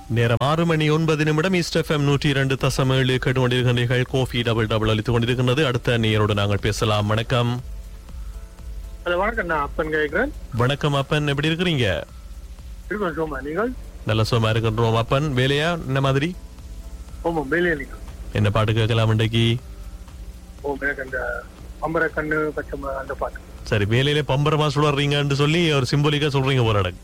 நேரம் ஆறு மணி ஒன்பது நிமிடம் ஈஸ்ட் எஃப்எம் நூற்றி இரண்டு தசம் ஏழு கேட்டுக்கொண்டிருக்கின்றீர்கள் கோஃபி டபுள் டபுள் அளித்துக் கொண்டிருக்கின்றது அடுத்த நேரோடு நாங்கள் பேசலாம் வணக்கம் ஹலோ வணக்கம் நான் அப்பன் கேட்கிறேன் வணக்கம் அப்பன் எப்படி இருக்கிறீங்க இருக்கோம் சோமா நீங்கள் நல்ல சுகமா இருக்கின்றோம் அப்பன் வேலையா என்ன மாதிரி ஓமா வேலையா நீங்கள் என்ன பாட்டு கேட்கலாம் இன்றைக்கு ஓ எனக்கு அந்த அம்பர கண்ணு பச்சை ம- அந்த பாட்டு சரி வேலையில பம்பரமா சுழறீங்கன்னு சொல்லி ஒரு சிம்போலிக்கா சொல்றீங்க போல எனக்கு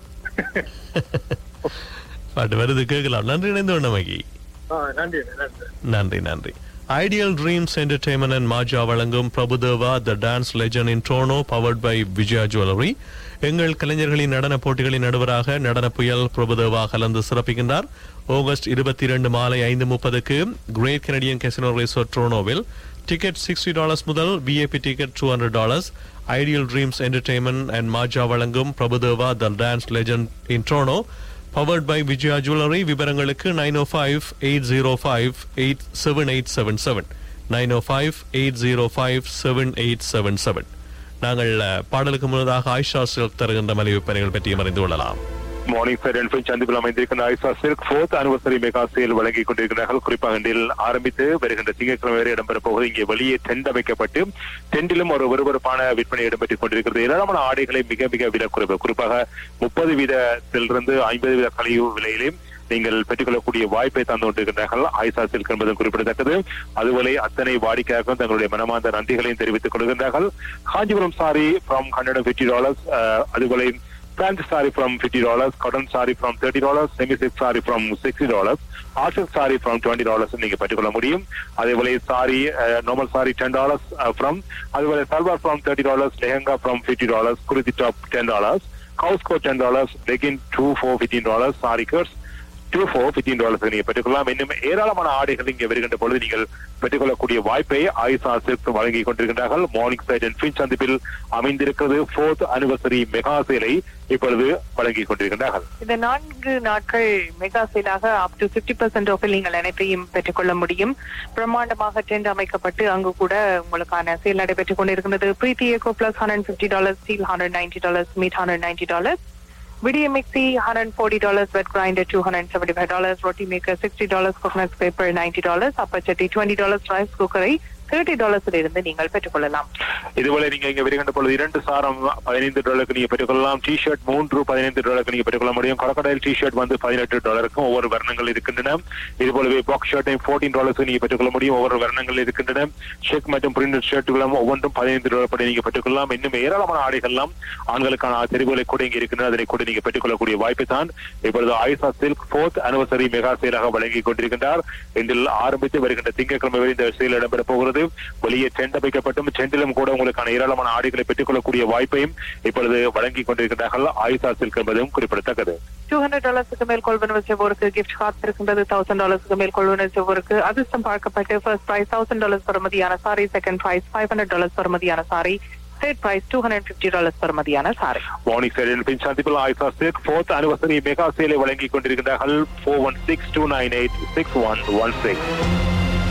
பாட்டு வருது கேட்கலாம் நன்றி இணைந்து வண்ணமைக்கு ஆ நன்றி நன்றி நன்றி நன்றி ஐடியல் ட்ரீம்ஸ் என்டர்டைன்மெண்ட் அண்ட் மாஜா வழங்கும் Prabhudeva the dance legend in Toronto powered by Vijaya jewellery எங்கள் கலைஞர்களின் நடன போட்டிகளின் நடுவராக நடன புயல் பிரபுதேவா கலந்து சிறப்பிக்கின்றார் ஆகஸ்ட் இருபத்தி இரண்டு மாலை ஐந்து முப்பதுக்கு கிரேட் கெனடியன் கெசினோ ரிசோர்ட் டோனோவில் டிக்கெட் சிக்ஸ்டி டாலர்ஸ் முதல் VIP ticket two hundred dollars ideal dreams entertainment and மாஜா வழங்கும் Prabhudeva the dance legend in Toronto powered by Vijaya jewellery விவரங்களுக்கு nine O five eight zero five eight seven eight seven seven nine O five eight zero five seven eight seven seven நாங்கள் அஹ், பாடலுக்கு முன்னதாக Ayesha silk தருகின்ற மலிவு பணிகள் பற்றி அறிந்து கொள்ளலாம் மார்னிங் ஃபேர் அண்ட் ஃபின் சந்திப்பில் அமைந்திருக்கின்ற Aisha silk fourth anniversary mega sale வழங்கிக் கொண்டிருக்கிறார்கள் குறிப்பாக இன்றில் ஆரம்பித்து வருகின்ற திங்கட்கிழமை வரை இடம்பெற போவது இங்கே வெளியே டென்ட் அமைக்கப்பட்டு டென்டிலும் ஒரு விறுவிறுப்பான விற்பனை இடம்பெற்றுக் கொண்டிருக்கிறது ஏராளமான ஆடைகளை மிக மிக விலை குறைவு குறிப்பாக முப்பது வீதத்திலிருந்து ஐம்பது வீத கழிவு விலையிலும் நீங்கள் பெற்றுக்கொள்ளக்கூடிய வாய்ப்பை தந்து கொண்டிருக்கிறார்கள் ஆயிசா சில்க் என்பது குறிப்பிடத்தக்கது அதுபோல அத்தனை வாடிக்கையாகவும் தங்களுடைய மனமார்ந்த நன்றிகளையும் தெரிவித்துக் கொள்கின்றார்கள் Kanchipuram sari from hundred and fifty dollars அதுபோல Pant saree from fifty dollars, cotton saree from thirty dollars, semi silk saree from sixty dollars, art silk saree from twenty dollars நீங்க பெற்றுக்கொள்ள முடியும் அதே போல sari normal sari ten dollars from அதுபோல salwar from thirty dollars lehenga from fifty dollars kurti top ten dollars house coat ten dollars legging two for fifteen dollars sari கர்ஸ் two for fifteen dollars நீங்க பெற்றுக்கொள்ளலாம் இன்னும் ஏராளமான ஆடைகள் இங்கே வருகின்ற பொழுது நீங்கள் பெற்றுக்கொள்ளக்கூடிய வாய்ப்பை ஆயுசா சில்க் வழங்கி கொண்டிருக்கின்றார்கள் மார்னிங் சைட் அண்ட் ஃபின் சந்திப்பில் அமைந்திருக்கிறது ஃபோர்த் அனிவர்சரி மெகா சேலை இப்பொழுது வழங்கி கொண்டிருக்கின்றார்கள் இந்த நான்கு நாட்கள் மெகா சேலாக அப் டு பிப்டி பர்சன்ட் ஆஃபில் நீங்கள் அனைத்தையும் பெற்றுக்கொள்ள முடியும் பிரம்மாண்டமாக டென்ட் அமைக்கப்பட்டு அங்கு கூட உங்களுக்கான சேல் நடைபெற்றுக் கொண்டிருக்கிறது Preethi eco plus hundred fifty dollars steel hundred ninety dollars மீட் ஹண்ட்ரட் நைன்டி டாலர்ஸ் விடிய mixie hundred forty dollars wet grinder two hundred seventy five dollars roti maker sixty dollars coconut paper ninety dollars அப்பச்சட்டி twenty dollars rice குக்கரை thirty டாலர்ஸில் இருந்து நீங்கள் பெற்றுக்கொள்ளலாம் இதுபோல நீங்க இங்க வருகின்ற பொழுது இரண்டு சாரம் பதினைந்து டாலருக்கு நீங்க பெற்றுக்கொள்ளலாம் டி ஷர்ட் மூன்று பதினைந்து டாலருக்கு நீங்க பெற்றுக்கொள்ள முடியும் crocodile டி ஷர்ட் வந்து பதினெட்டு டாலருக்கும் ஒவ்வொரு வர்ணங்கள் இருக்கின்றன இது போலவே பாக்ஸ் ஷர்ட்டையும் ஃபோர்டீன் டாலருக்கு நீங்க பெற்றுக்கொள்ள முடியும் ஒவ்வொரு வர்ணங்கள் இருக்கின்றன ஷெக் மற்றும் பிரிண்டட் ஷர்ட்டுகளும் ஒவ்வொன்றும் பதினைந்து டாலர் படி நீங்க பெற்றுக்கொள்ளலாம் இன்னும் ஏராளமான ஆடைகள்லாம் ஆண்களுக்கான தெரிவுகளை கூட இங்க இருக்கின்றன அதனை கூட நீங்க பெற்றுக்கொள்ளக்கூடிய வாய்ப்பு தான் இப்பொழுது Aisha silk fourth anniversary mega சேலாக வழங்கி கொண்டிருக்கின்றார் இன்றில் ஆரம்பித்து வருகின்ற திங்கட்கிழமை வரை இந்த சேல் இடம்பெற போகிறது வெளியே டென்ட் அமைக்கப்பட்டும் டென்டிலும் கூட உங்களுக்கான ஏராளமான ஆடைகளை பெற்றுக்கொள்ளக்கூடிய வாய்ப்பையும் இப்பொழுது வழங்கி கொண்டிருக்கிறார்கள் ஆயிசா சில்க் என்பதும் குறிப்பிடத்தக்கது டூ ஹண்ட்ரட் டாலர்ஸுக்கு மேல் கொள்வனவு செய்வோருக்கு கிஃப்ட் கார்ட்ஸ் இருக்கின்றது தௌசண்ட் டாலர்ஸுக்கு மேல் கொள்வனவு செய்வோருக்கு அதிர்ஷ்டம் பார்க்கப்பட்டு ஃபர்ஸ்ட் பிரைஸ் தௌசண்ட் டாலர்ஸ் பெறுமதியான sari second prize five hundred dollars பெறுமதியான sari third prize two hundred fifty dollars பெறுமதியான சாரி மார்னிங் சேரின் பின் சந்திப்பில் Aisha silk fourth anniversary mega சேலை வழங்கி கொண்டிருக்கிறார்கள் four one six two nine eight six one one six